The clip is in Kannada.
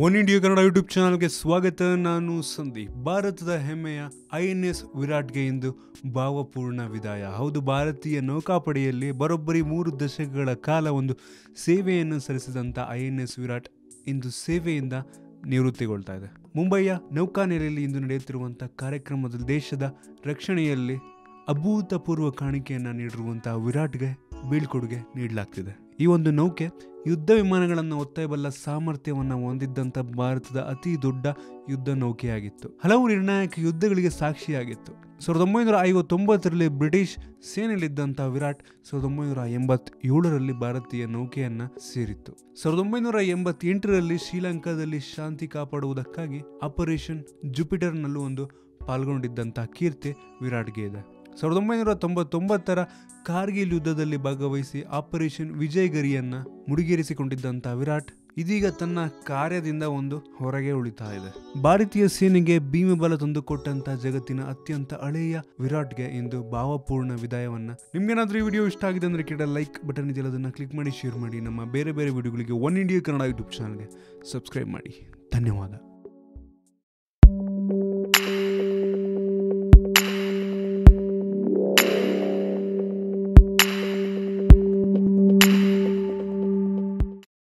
ಒನ್ ಇಂಡಿಯಾ ಕನ್ನಡ ಯೂಟ್ಯೂಬ್ ಚಾನಲ್ಗೆ ಸ್ವಾಗತ ನಾನು ಸಂದೀಪ್ ಭಾರತದ ಹೆಮ್ಮೆಯ ಐ ಎನ್ ಎಸ್ ವಿರಾಟ್ಗೆ ಇಂದು ಭಾವಪೂರ್ಣ ವಿದಾಯ ಹೌದು ಭಾರತೀಯ ನೌಕಾಪಡೆಯಲ್ಲಿ ಬರೋಬ್ಬರಿ ಮೂರು ದಶಕಗಳ ಕಾಲ ಒಂದು ಸೇವೆಯನ್ನು ಸಲ್ಲಿಸಿದಂಥ ಐ ಎನ್ ಎಸ್ ವಿರಾಟ್ ಇಂದು ಸೇವೆಯಿಂದ ನಿವೃತ್ತಿಗೊಳ್ತಾ ಇದೆ ಮುಂಬೈಯ ನೌಕಾನೆಲೆಯಲ್ಲಿ ಇಂದು ನಡೆಯುತ್ತಿರುವಂಥ ಕಾರ್ಯಕ್ರಮದಲ್ಲಿ ದೇಶದ ರಕ್ಷಣೆಯಲ್ಲಿ ಅಭೂತಪೂರ್ವ ಕಾಣಿಕೆಯನ್ನು ನೀಡಿರುವಂತಹ ವಿರಾಟ್ಗೆ ಬೀಳ್ಕೊಡುಗೆ ನೀಡಲಾಗ್ತಿದೆ ಈ ಒಂದು ನೌಕೆ ಯುದ್ಧ ವಿಮಾನಗಳನ್ನು ಒತ್ತಾಯಬಲ್ಲ ಸಾಮರ್ಥ್ಯವನ್ನು ಹೊಂದಿದ್ದಂಥ ಭಾರತದ ಅತಿ ದೊಡ್ಡ ಯುದ್ಧ ನೌಕೆಯಾಗಿತ್ತು ಹಲವು ನಿರ್ಣಾಯಕ ಯುದ್ಧಗಳಿಗೆ ಸಾಕ್ಷಿಯಾಗಿತ್ತು ಸಾವಿರದ ಒಂಬೈನೂರ ಐವತ್ತೊಂಬತ್ತರಲ್ಲಿ ಬ್ರಿಟಿಷ್ ಸೇನೆಯಲ್ಲಿದ್ದಂಥ ವಿರಾಟ್ ಸಾವಿರದ ಒಂಬೈನೂರ ಎಂಬತ್ತೇಳರಲ್ಲಿ ಭಾರತೀಯ ನೌಕೆಯನ್ನ ಸೇರಿತ್ತು ಸಾವಿರದ ಒಂಬೈನೂರ ಎಂಬತ್ತೆಂಟರಲ್ಲಿ ಶ್ರೀಲಂಕಾದಲ್ಲಿ ಶಾಂತಿ ಕಾಪಾಡುವುದಕ್ಕಾಗಿ ಆಪರೇಷನ್ ಜುಪಿಟರ್ನಲ್ಲೂ ಒಂದು ಪಾಲ್ಗೊಂಡಿದ್ದಂಥ ಕೀರ್ತಿ ವಿರಾಟ್ಗೆ ಇದೆ ಸಾವಿರದ ಒಂಬೈನೂರ ತೊಂಬತ್ತೊಂಬತ್ತರ ಕಾರ್ಗಿಲ್ ಯುದ್ಧದಲ್ಲಿ ಭಾಗವಹಿಸಿ ಆಪರೇಷನ್ ವಿಜಯಗರಿಯನ್ನ ಮುಡಿಗೇರಿಸಿಕೊಂಡಿದ್ದಂಥ ವಿರಾಟ್ ಇದೀಗ ತನ್ನ ಕಾರ್ಯದಿಂದ ಒಂದು ಹೊರಗೆ ಉಳಿತಾ ಇದೆ ಭಾರತೀಯ ಸೇನೆಗೆ ಭೀಮಬಲ ತಂದುಕೊಟ್ಟಂತ ಜಗತ್ತಿನ ಅತ್ಯಂತ ಹಳೆಯ ವಿರಾಟ್ಗೆ ಇಂದು ಭಾವಪೂರ್ಣ ವಿದಾಯವನ್ನ ನಿಮ್ಗೇನಾದ್ರೂ ಈ ವಿಡಿಯೋ ಇಷ್ಟ ಆಗಿದೆ ಅಂದ್ರೆ ಕೆಡ ಲೈಕ್ ಬಟನ್ ಇದೆಯಲ್ಲ ಅದನ್ನ ಕ್ಲಿಕ್ ಮಾಡಿ ಶೇರ್ ಮಾಡಿ ನಮ್ಮ ಬೇರೆ ಬೇರೆ ವಿಡಿಯೋಗಳಿಗೆ ಒನ್ ಇಂಡಿಯಾ ಕನ್ನಡ ಯೂಟ್ಯೂಬ್ ಚಾನಲ್ಗೆ ಸಬ್ಸ್ಕ್ರೈಬ್ ಮಾಡಿ ಧನ್ಯವಾದ